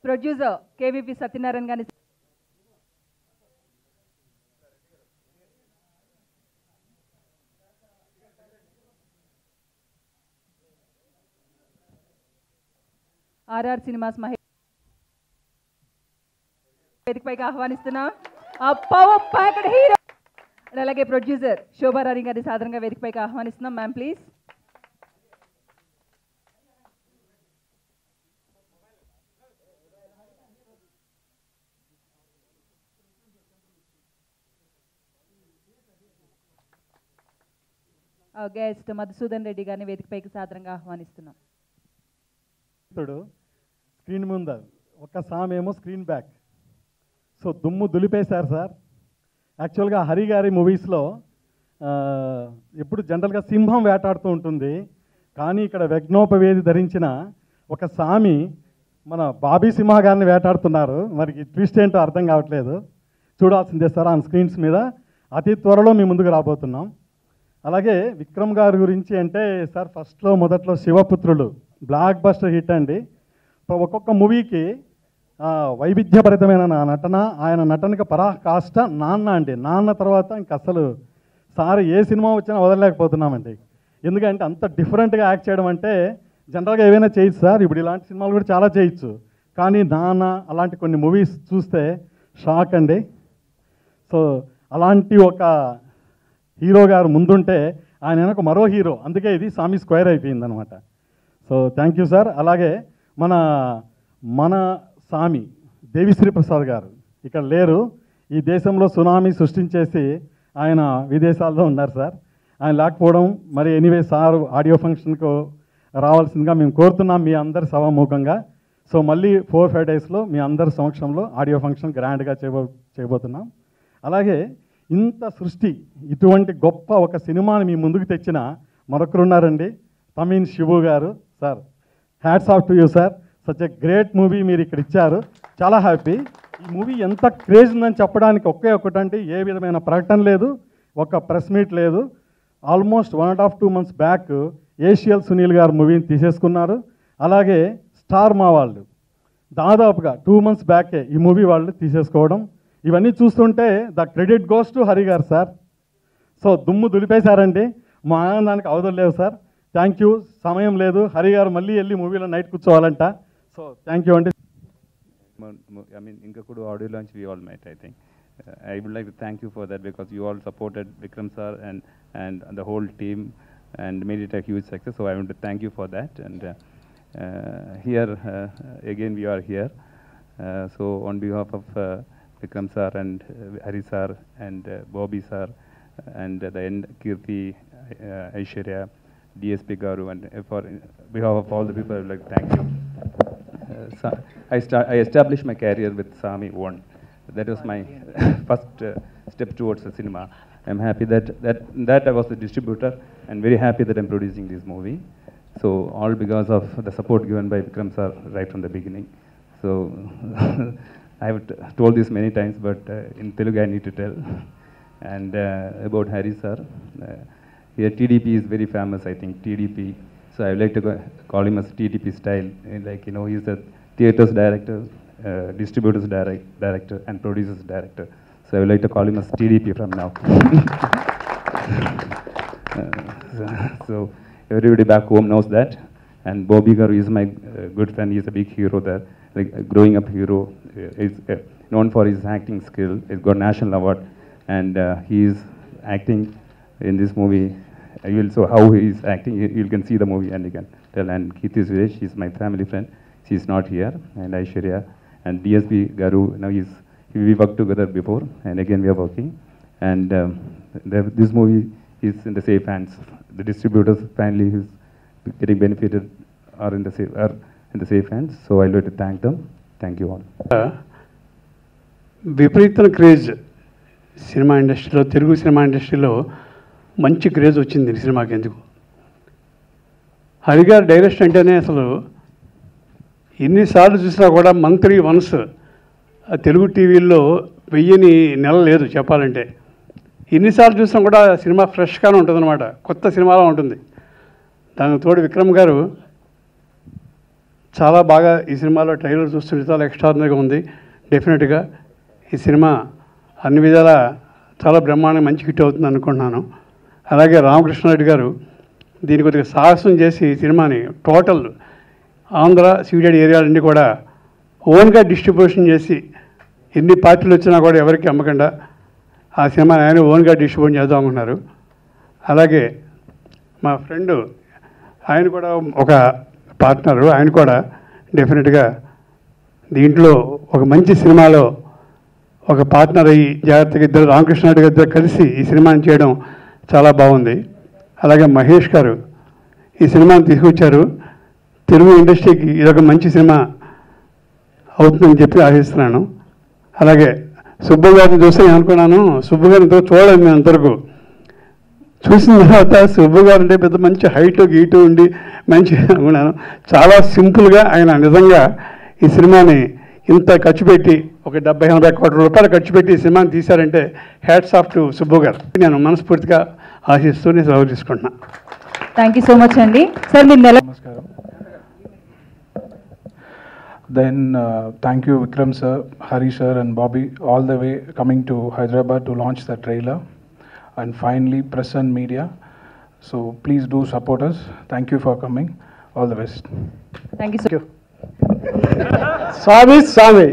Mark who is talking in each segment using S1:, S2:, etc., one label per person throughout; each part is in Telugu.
S1: ప్రొడ్యూసర్ కేవీపీ సత్యనారాయణ గారిని ఆర్ఆర్ సినిమాస్ మహేష్ వేదికపైకి ఆహ్వానిస్తున్నాం ఆ పవర్ ప్యాక్డ్ హీరో అండ్ అలాగే ప్రొడ్యూసర్ శోభారాణి గారిని సాధారణంగా వేదికపైకి ఆహ్వానిస్తున్నాం ma'am please guest Madhusudan Reddy గారిని వేదికపైకి సాధారణంగా ఆహ్వానిస్తున్నాం
S2: ఇతడు స్క్రీన్ ముందు ఒక సామ్ ఏమో స్క్రీన్ బ్యాక్ సో దుమ్ము దులిపేశారు సార్ యాక్చువల్గా హరి గారి మూవీస్లో ఎప్పుడు జనరల్గా సింహం వేటాడుతూ ఉంటుంది కానీ ఇక్కడ విఘ్నోపవేది ధరించిన ఒక సామి మన బాబీ సింహ గారిని వేటాడుతున్నారు మరి ట్విస్ట్ ఏంటో అర్థం కావట్లేదు చూడాల్సిందే సార్ ఆన్ స్క్రీన్స్ మీద అతి త్వరలో మీ ముందుకు రాబోతున్నాం అలాగే విక్రమ్ గారి గురించి అంటే సార్ ఫస్ట్లో మొదట్లో శివపుత్రులు బ్లాక్ బస్టర్ హిట్ అండి ఇప్పుడు ఒక్కొక్క మూవీకి ఆ, వైవిధ్యభరితమైన నా నటన ఆయన నటనకి పరాకాష్ట నాన్న అండి నాన్న తర్వాత ఇంక అసలు సార్ ఏ సినిమా వచ్చినా వదలలేకపోతున్నామండి ఎందుకంటే అంత డిఫరెంట్గా యాక్ట్ చేయడం అంటే జనరల్గా ఏవైనా చేయొచ్చు సార్ ఇప్పుడు ఇలాంటి సినిమాలు కూడా చాలా చేయొచ్చు కానీ నాన్న అలాంటి కొన్ని మూవీస్ చూస్తే షాక్ అండి సో అలాంటి ఒక హీరో గారు ముందుంటే ఆయన వెనక మరో హీరో అందుకే ఇది సామి స్క్వేర్ అయిపోయింది అనమాట సో థ్యాంక్ యూ సార్ అలాగే మన మన సామి దేవిశ్రీ ప్రసాద్ గారు ఇక్కడ లేరు ఈ దేశంలో సునామీ సృష్టించేసి ఆయన విదేశాల్లో ఉన్నారు సార్ ఆయన లేకపోవడం మరి ఎనీవే సార్ ఆడియో ఫంక్షన్కు రావాల్సిందిగా మేము కోరుతున్నాం మీ అందరి సభాముఖంగా సో మళ్ళీ ఫోర్ ఫైవ్ డేస్లో మీ అందరి సమక్షంలో ఆడియో ఫంక్షన్ గ్రాండ్గా చేయబో చేయబోతున్నాం అలాగే ఇంత సృష్టి ఇటువంటి గొప్ప ఒక సినిమాని మీ ముందుకు తెచ్చిన మరొకరు ఉన్నారండి తమీన్ శివు గారు sir hats off to you sir such a great movie మీరు ఇక్కడ ఇచ్చారు చాలా హ్యాపీ ఈ మూవీ ఎంత క్రేజ్ ఉందని చెప్పడానికి ఒకే ఒకటంటే ఏ విధమైన ప్రకటన లేదు ఒక ప్రెస్ మీట్ లేదు almost one and half two months back ఏషియల్ సునీల్ గారు మూవీని తీసేసుకున్నారు అలాగే స్టార్ మా వాళ్ళు దాదాపుగా టూ మంత్స్ బ్యాకే ఈ మూవీ వాళ్ళు తీసేసుకోవడం ఇవన్నీ చూస్తుంటే the credit goes to Hari గారు సార్ సో దుమ్ము దులిపేశారండి మా ఆనందానికి అవధులు లేవు సార్ థ్యాంక్ యూ సమయం లేదు హరి గారు మళ్ళీ వెళ్ళి మూవీలో నైట్ కూర్చోవాలంట సో థ్యాంక్ యూ అండి
S3: Mo- mo- I mean, Inkakudu audio launch we all met, I think. Uh, I would like to thank you for that because you all supported Vikram sir and, and the whole team and made it a huge success. So I want to thank you for that. And uh, uh, here, uh, again, we are here. Uh, so on behalf of uh, Vikram sir and uh, Hari sir and uh, Bobby sir and uh, the end Kirti, uh, Aishwarya, DSP Garu, and uh, for behalf of all the people, I would like to thank you. Uh, Sa- I, start, I established my career with Sami 1. That was my first uh, step towards the cinema. I'm happy that, that that I was the distributor and very happy that I'm producing this movie. So all because of the support given by Vikram sir right from the beginning. So I've t- told this many times, but uh, in Telugu I need to tell. And uh, about Harry sir, uh, here TDP is very famous, I think, TDP. So I would like to go- call him as TDP style. Uh, Like, you know, he's the theaters director, uh, distributors direct, director, and producers director. So I would like to call him as TDP from now. Uh, so everybody back home knows that. And Bobby Garu is my uh, good friend. He's a big hero there, like a growing up hero. Uh, He's uh, known for his acting skill. He's got national award, and uh, he is acting in this movie. Uh, You will so how he is acting. You, you can see the movie and you can tell. And Kirti Suresh, she's my family friend. She's not here, and Aishwarya and DSP Garu. Now he's we worked together before, and again we are working. And um, the, this movie is in the safe hands. The distributors finally who's getting benefited are in the safe are in the safe hands. So I'd like to thank them. Thank you all.
S4: విపరీత క్రేజ్ సినిమా ఇండస్ట్రీలో తెలుగు సినిమా ఇండస్ట్రీలో మంచి క్రేజ్ వచ్చింది ఈ సినిమాకి ఎందుకు హరిగారు డైరెక్షన్ అంటేనే అసలు ఎన్నిసార్లు చూసినా కూడా మంత్లీ వన్స్ ఆ తెలుగు టీవీల్లో వెయ్యని నెల లేదు చెప్పాలంటే ఎన్నిసార్లు చూసినా కూడా సినిమా ఫ్రెష్గానే ఉంటుందన్నమాట కొత్త సినిమాలో ఉంటుంది దానికి తోడు విక్రమ్ గారు చాలా బాగా ఈ సినిమాలో ట్రైలర్ చూస్తుంటే చాలా ఎక్స్ట్రాడినరీగా ఉంది డెఫినెట్గా ఈ సినిమా అన్ని విధాల చాలా బ్రహ్మాండంగా మంచి హిట్ అవుతుంది అనుకుంటున్నాను అలాగే రామకృష్ణారెడ్డి గారు దీని కొద్దిగా సాహసం చేసి ఈ సినిమాని టోటల్ ఆంధ్ర సీడెడ్ ఏరియాలన్నీ కూడా ఓన్గా డిస్ట్రిబ్యూషన్ చేసి ఎన్ని పార్టీలు వచ్చినా కూడా ఎవరికి అమ్మకుండా ఆ సినిమాని ఆయన ఓన్గా డిస్ట్రిబ్యూట్ చేద్దాం అనుకున్నారు అలాగే మా ఫ్రెండ్ ఆయన కూడా ఒక పార్ట్నరు ఆయన కూడా డెఫినెట్గా దీంట్లో ఒక మంచి సినిమాలో ఒక పార్ట్నర్ అయ్యి జాగ్రత్తగా ఇద్దరు రామకృష్ణారెడ్డి గారు ఇద్దరు కలిసి ఈ సినిమాని చేయడం చాలా బాగుంది అలాగే మహేష్ గారు ఈ సినిమాని తీసుకొచ్చారు తెలుగు ఇండస్ట్రీకి ఇదొక మంచి సినిమా అవుతుందని చెప్పి ఆశిస్తున్నాను అలాగే సుబ్బు గారిని చూస్తే నేను అనుకున్నాను సుబ్బు గారిని ఇంతవరకు చూడలేదు మేము అంతవరకు చూసిన తర్వాత సుబ్బు గారు అంటే పెద్ద మంచి హైట్ గీటు ఉండి మంచి అనుకున్నాను చాలా సింపుల్గా ఆయన నిజంగా ఈ సినిమాని ఇంత ఖర్చు పెట్టి ఒక డెబ్బై ఎనభై కోట్ల రూపాయలు ఖర్చు పెట్టి ఈ సినిమాని తీశారంటే హ్యాట్స్ ఆఫ్ టు సుబ్బు గారు నేను మనస్ఫూర్తిగా ఆశిస్తూ నేను సెలవు తీసుకుంటున్నాను
S1: థ్యాంక్ యూ సో మచ్ అండి సార్ మీరు నెల
S5: Namaskaram. Then uh, thank you Vikram sir, Hari sir and Bobby all the way coming to Hyderabad to launch the trailer and finally press and media. So please do support us. Thank you for coming. All the best.
S1: Thank you so
S4: Swami Swami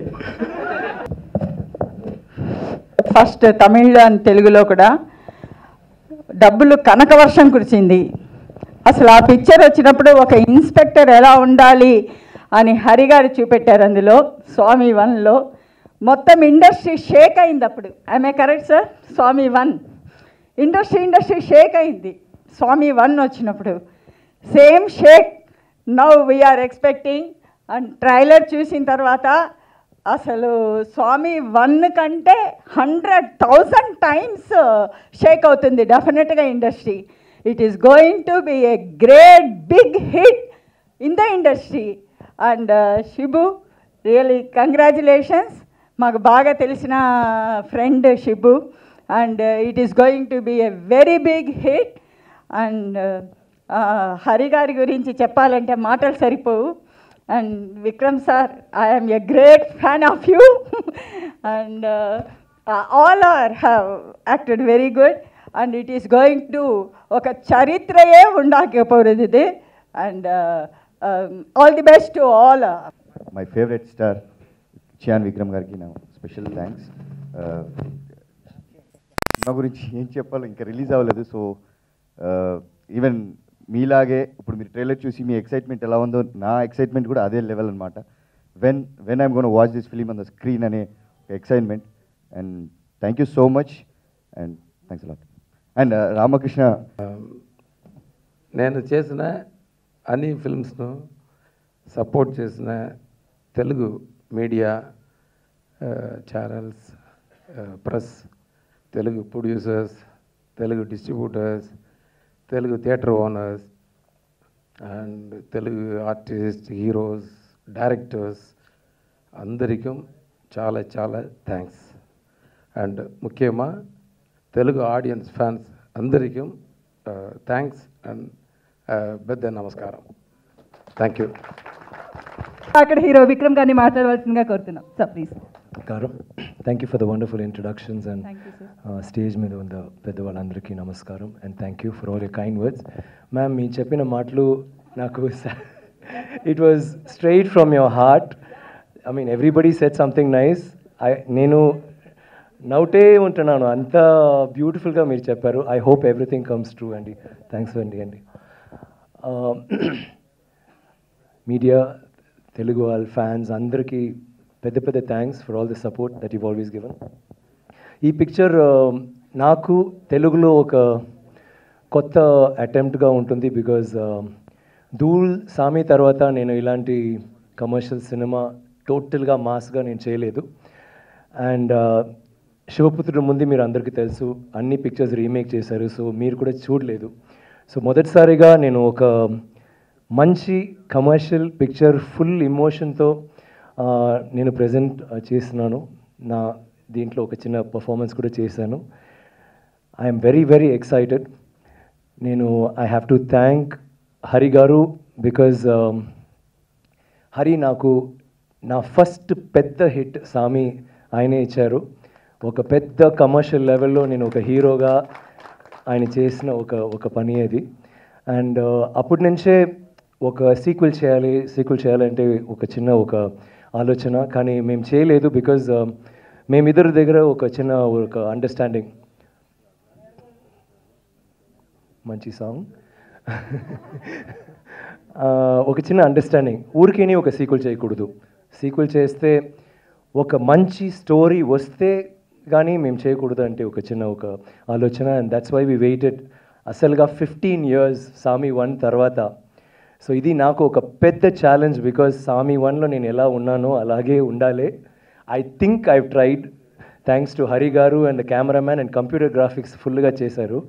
S6: first తమిళ్లో అండ్ తెలుగులో కూడా డబ్బులు కనకవర్షం కురిచింది అసలు ఆ పిక్చర్ వచ్చినప్పుడు ఒక ఇన్స్పెక్టర్ ఎలా ఉండాలి అని హరిగారు చూపెట్టారు అందులో స్వామి వన్లో మొత్తం ఇండస్ట్రీ షేక్ అయింది అప్పుడు ఐమే correct sir Swami one industry industry shake అయింది స్వామి వన్ వచ్చినప్పుడు same shake now we're expecting and trailer చూసిన తర్వాత అసలు స్వామి వన్ కంటే హండ్రెడ్ థౌజండ్ టైమ్స్ షేక్ అవుతుంది డెఫినెట్గా industry it is going to be a great big hit in the industry and Shibu really congratulations మాకు బాగా తెలిసిన friend Shibu and it is going to be a very big hit and Hari గారి గురించి చెప్పాలంటే మాటలు సరిపోవు and Vikram sir I'm a great fan of you and all are have acted very good and it is going to ఒక చరిత్రయే ఉండాకపోలేదు ఇది and all the best to all
S7: my favourite star Chiyaan Vikram గారికి నా స్పెషల్ థ్యాంక్స్ సినిమా గురించి ఏం చెప్పాలో ఇంకా రిలీజ్ అవ్వలేదు సో ఈవెన్ మీలాగే ఇప్పుడు మీరు ట్రైలర్ చూసి మీ ఎక్సైట్మెంట్ ఎలా ఉందో నా ఎక్సైట్మెంట్ కూడా అదే లెవెల్ అనమాట when when I'm gonna watch this film on the screen అనే excitement and thank you so much and thanks a lot and Ramakrishna
S8: నేను చేసిన అన్ని ఫిల్మ్స్ను సపోర్ట్ చేసిన Telugu media channels press Telugu producers Telugu distributors Telugu theatre owners and Telugu artist heroes directors అందరికీ చాలా చాలా థ్యాంక్స్ అండ్ ముఖ్యంగా తెలుగు ఆడియన్స్ ఫ్యాన్స్ అందరికీ థ్యాంక్స్ అండ్ పెద్ద నమస్కారం థ్యాంక్ యూ
S1: అక్కడ హీరో విక్రమ్ గారిని మాట్లాడవలసిందిగా కోరుతున్నాం సార్ ప్లీజ్
S9: నమస్కారం thank you for the wonderful introductions and
S1: Thank you, sir.
S9: Stage మీద ఉన్న పెద్దవాళ్ళందరికీ నమస్కారం and thank you for all you kind words ma'am మీ చెప్పిన మాటలు నాకు it was straight from your heart I mean everybody said something nice I నేను నవ్వుటే ఉంటున్నాను అంత బ్యూటిఫుల్గా మీరు చెప్పారు I hope everything comes true అండి థ్యాంక్స్ అండి అండి మీడియా తెలుగు వాళ్ళ ఫ్యాన్స్ అందరికీ పెద్ద పెద్ద thanks for all the support that you always given ఈ పిక్చర్ నాకు తెలుగులో ఒక కొత్త అటెంప్ట్గా ఉంటుంది బికాజ్ ధూల్ సామి తర్వాత నేను ఇలాంటి కమర్షియల్ సినిమా టోటల్గా మాస్గా నేను చేయలేదు అండ్ శివపుత్రుడు ముందు మీరు అందరికీ తెలుసు అన్ని పిక్చర్స్ రీమేక్ చేశారు సో మీరు కూడా చూడలేదు సో మొదటిసారిగా నేను ఒక మంచి కమర్షియల్ పిక్చర్ ఫుల్ ఇమోషన్తో నేను ప్రజెంట్ చేస్తున్నాను నా దీంట్లో ఒక చిన్న పర్ఫార్మెన్స్ కూడా చేశాను ఐఎమ్ వెరీ వెరీ ఎక్సైటెడ్ నేను I have to thank Hari గారు బికాజ్ హరి నాకు నా ఫస్ట్ పెద్ద హిట్ సామి ఆయనే ఇచ్చారు ఒక పెద్ద కమర్షియల్ లెవెల్లో నేను ఒక హీరోగా ఆయన చేసిన ఒక ఒక పని అది అండ్ అప్పటి నుంచే ఒక సీక్వెల్ చేయాలి సీక్వెల్ చేయాలంటే ఒక చిన్న ఒక ఆలోచన కానీ మేము చేయలేదు బికాజ్ మేమిద్దరి దగ్గర ఒక చిన్న ఒక అండర్స్టాండింగ్ మంచి సాంగ్ ఒక చిన్న అండర్స్టాండింగ్ ఊరికేనే ఒక సీక్వెల్ చేయకూడదు సీక్వెల్ చేస్తే ఒక మంచి స్టోరీ వస్తే కానీ మేము చేయకూడదు అంటే ఒక చిన్న ఒక ఆలోచన and that's why we waited అసలుగా ఫిఫ్టీన్ ఇయర్స్ సామి వన్ తర్వాత సో ఇది నాకు ఒక పెద్ద ఛాలెంజ్ బికాజ్ సామి వన్లో నేను ఎలా ఉన్నానో అలాగే ఉండాలి I think I tried thanks to Hari గారు and cameraman and computer graphics ఫుల్గా చేశారు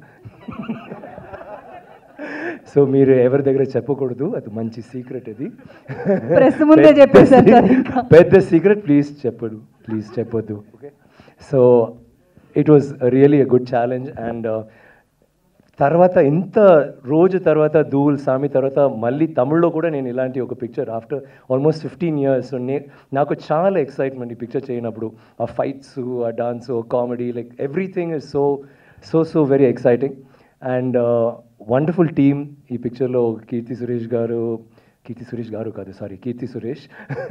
S9: సో మీరు ఎవరి దగ్గర చెప్పకూడదు అది మంచి సీక్రెట్ ఇది
S1: Press ముందే చెప్పేశారు సార్ ఇంకా.
S9: పెద్ద సీక్రెట్ ప్లీజ్ చెప్పడు ప్లీజ్ చెప్పొద్దు okay so it was really a good challenge and తర్వాత ఇంత రోజు తర్వాత ధూల్ సామి తర్వాత మళ్ళీ తమిళ్లో కూడా నేను ఇలాంటి ఒక picture after almost fifteen years నే నాకు చాలా ఎక్సైట్మెంట్ ఈ పిక్చర్ చేయనప్పుడు ఆ ఫైట్స్ ఆ dance comedy like everything is so so so very exciting and wonderful team ఈ పిక్చర్లో కీర్తి సురేష్ గారు కీర్తి సురేష్ గారు కాదు సారీ కీర్తి సురేష్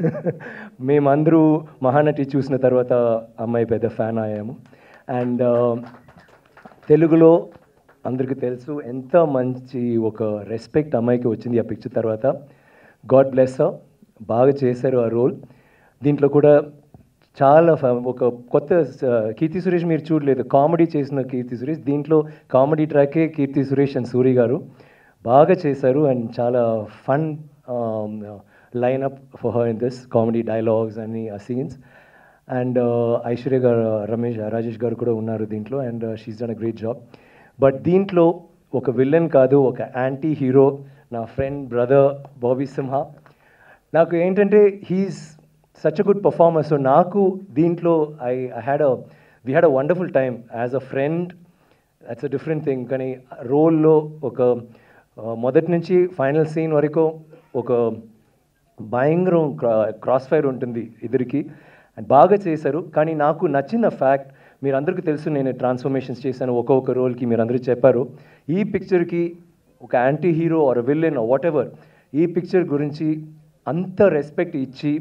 S9: మేమందరూ మహానటి చూసిన తర్వాత అమ్మాయి పెద్ద ఫ్యాన్ అయ్యాము అండ్ తెలుగులో అందరికీ తెలుసు ఎంత మంచి ఒక రెస్పెక్ట్ అమ్మాయికి వచ్చింది ఆ పిక్చర్ తర్వాత గాడ్ బ్లెస్ బాగా చేశారు ఆ రోల్ దీంట్లో కూడా చాలా ఫ- ఒక కొత్త స- కీర్తి సురేష్ మీరు చూడలేదు కామెడీ చేసిన కీర్తి సురేష్ దీంట్లో కామెడీ ట్రాకే కీర్తి సురేష్ అండ్ సూరి గారు బాగా చేశారు అండ్ చాలా fun lineup for her in this comedy dialogues అన్ని ఆ సీన్స్ అండ్ ఐశ్వర్య గారు రమేష్ రాజేష్ గారు కూడా ఉన్నారు దీంట్లో and she's done a great job but దీంట్లో ఒక విలన్ కాదు ఒక యాంటీ హీరో నా ఫ్రెండ్ బ్రదర్ బాబీ సింహ నాకు ఏంటంటే he's such a good performer so నాకు దీంట్లో I I had a we had a wonderful time as a friend that's a different thing కానీ రోల్లో ఒక ఆ, మొదటి నుంచి ఫైనల్ సీన్ వరకు ఒక భయంకరం క్రాస్ ఫైర్ ఉంటుంది ఇద్దరికి అండ్ బాగా చేశారు కానీ నాకు నచ్చిన ఫ్యాక్ట్ మీరు అందరికీ తెలుసు నేను ట్రాన్స్ఫర్మేషన్స్ చేశాను ఒక్కొక్క రోల్కి మీరు అందరూ చెప్పారు ఈ పిక్చర్కి ఒక anti hero or villain whatever ఈ పిక్చర్ గురించి అంత రెస్పెక్ట్ ఇచ్చి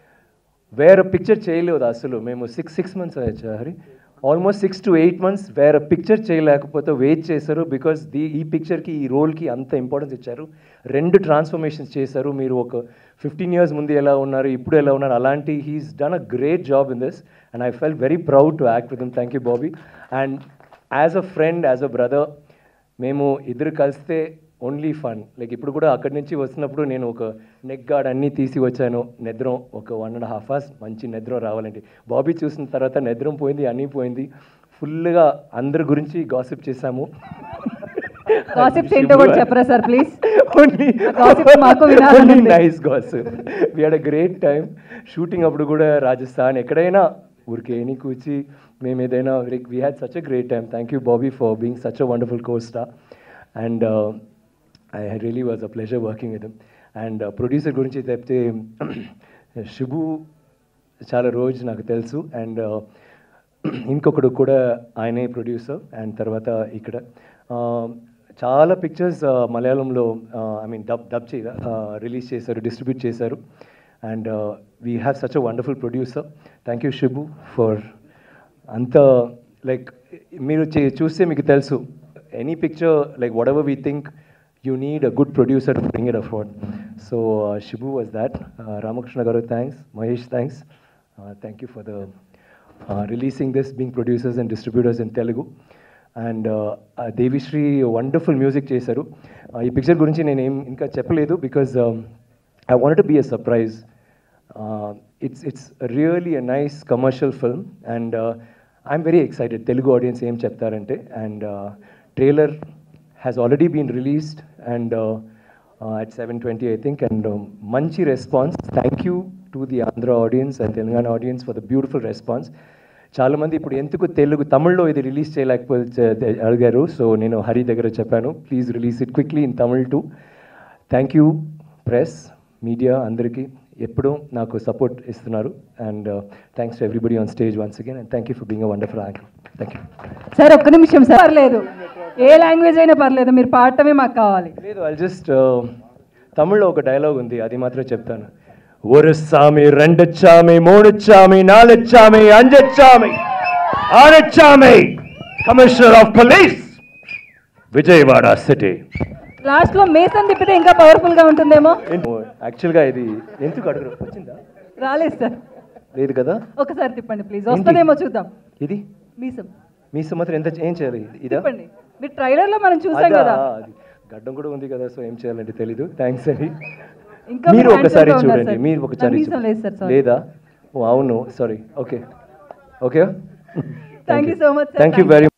S9: వేరే పిక్చర్ చేయలేదు అసలు మేము సిక్స్ సిక్స్ మంత్స్ అయ్యా Hari almost six to eight months వేరే పిక్చర్ చేయలేకపోతే వెయిట్ చేశారు బికాస్ ది ఈ పిక్చర్కి ఈ రోల్కి అంత ఇంపార్టెన్స్ ఇచ్చారు రెండు ట్రాన్స్ఫర్మేషన్స్ చేశారు మీరు ఒక ఫిఫ్టీన్ ఇయర్స్ ముందు ఎలా ఉన్నారు ఇప్పుడు ఎలా ఉన్నారు అలాంటి he's done a great job in this and I felt very proud to act with thank you Bobby and as a friend as a brother మేము ఇద్దరు కలిస్తే ఓన్లీ ఫన్ లైక్ ఇప్పుడు కూడా అక్కడి నుంచి వస్తున్నప్పుడు నేను ఒక నెక్ గార్డ్ అన్నీ తీసి వచ్చాను నిద్రం ఒక వన్ అండ్ హాఫ్ అవర్స్ మంచి నిద్రం రావాలంటే బాబీ చూసిన తర్వాత నిద్రం పోయింది అన్నీ పోయింది ఫుల్గా అందరి గురించి గాసిప్ చేశాము
S1: Gossips ఏంటో కూడా చెప్పరా సార్ ప్లీజ్
S9: ఓన్లీ
S1: Gossip మాకు వినాలని ఉంది.
S9: Nice gossip we had a great time shooting అప్పుడు కూడా రాజస్థాన్ ఎక్కడైనా ఊరికే ఎనీ కూర్చి మేము ఏదైనా we had such a great time thank you Bobby for being such a wonderful costar and I really was a pleasure working with and producer గురించి చెప్తే శుభు చాలా రోజు నాకు తెలుసు అండ్ ఇంకొకడు కూడా ఆయనే ప్రొడ్యూసర్ అండ్ తర్వాత ఇక్కడ Uh, చాలా పిక్చర్స్ మలయాళంలో ఐ మీన్ డబ్ డబ్ చే రిలీజ్ చేశారు డిస్ట్రిబ్యూట్ చేశారు and we have such a wonderful producer thank you Shubhu for అంత లైక్ మీరు చే- చూస్తే మీకు తెలుసు any picture like whatever we think you need a good producer to bring it afford so Shubhu was that Ramakrishna గారు thanks Mahesh thanks thank you for the releasing this being producers and distributors in Telugu and Devi Sri wonderful music చేశారు Uh, ఈ పిక్చర్ గురించి నేను ఏం ఇంకా చెప్పలేదు because I want to be a surprise it's it's really a nice commercial film and I'm very excited Telugu audience ఏం చెప్తారంటే and trailer has already been released and at seven twenty I think and మంచి response thank you to the Andhra audience and Telangana audience for the beautiful response చాలామంది ఇప్పుడు ఎందుకు తెలుగు తమిళ్లో ఇది రిలీజ్ చేయలేకపోతే అడిగారు సో నేను హరి దగ్గర చెప్పాను please release it quickly in Tamil too thank you press media అందరికీ ఎప్పుడూ నాకు సపోర్ట్ ఇస్తున్నారు and thanks to everybody on stage once again and thank you for being a wonderful anchor thank you
S1: sir ఒక్క నిమిషం సార్ పర్లేదు ఏ లాంగ్వేజ్ అయినా పర్లేదు మీరు పాడటమే మాకు కావాలి
S9: లేదు ఐ జస్ట్ తమిళ్లో ఒక డైలాగ్ ఉంది అది మాత్రం చెప్తాను ஒரு சாமி ரெண்டு சாமி மூணு சாமி நாலு சாமி அஞ்சு చామి ఆరు Saami commissioner of police Vijayawada city
S1: last లో మేసం తిప్పితే ఇంకా పవర్ఫుల్ గా ఉంటుందేమో
S9: యాక్చువల్గా ఇది ఎందుకు అడుగు వచ్చిందా
S1: రాలేదు సార్
S9: లేదు కదా
S1: ఒకసారి తిప్పండి ప్లీజ్ వస్తుందేమో చూద్దాం
S9: ఇది
S1: మీసం
S9: మీసం మాత్రం ఎంత ఏం చేయాలి ఇదా
S1: తిప్పండి మీరు ట్రైలర్ లో మనం చూసాం
S9: అదా,
S1: కదా
S9: అది గడ్డం కూడా ఉంది కదా సో ఏం చేయాలంటే తెలీదు థ్యాంక్స్ అండి
S1: ఇంకా
S9: మీరు
S1: మీరు
S9: ఒకసారి
S1: handsome గా ఉన్నారు
S9: చూడండి
S1: సార్.
S9: మీరు ఒకసారి
S1: నాకు మీసం లేదు సార్,
S9: చూడండి.
S1: sorry.
S9: లేదా ఓ అవును sorry okay okay
S1: thank you so much
S9: thank you very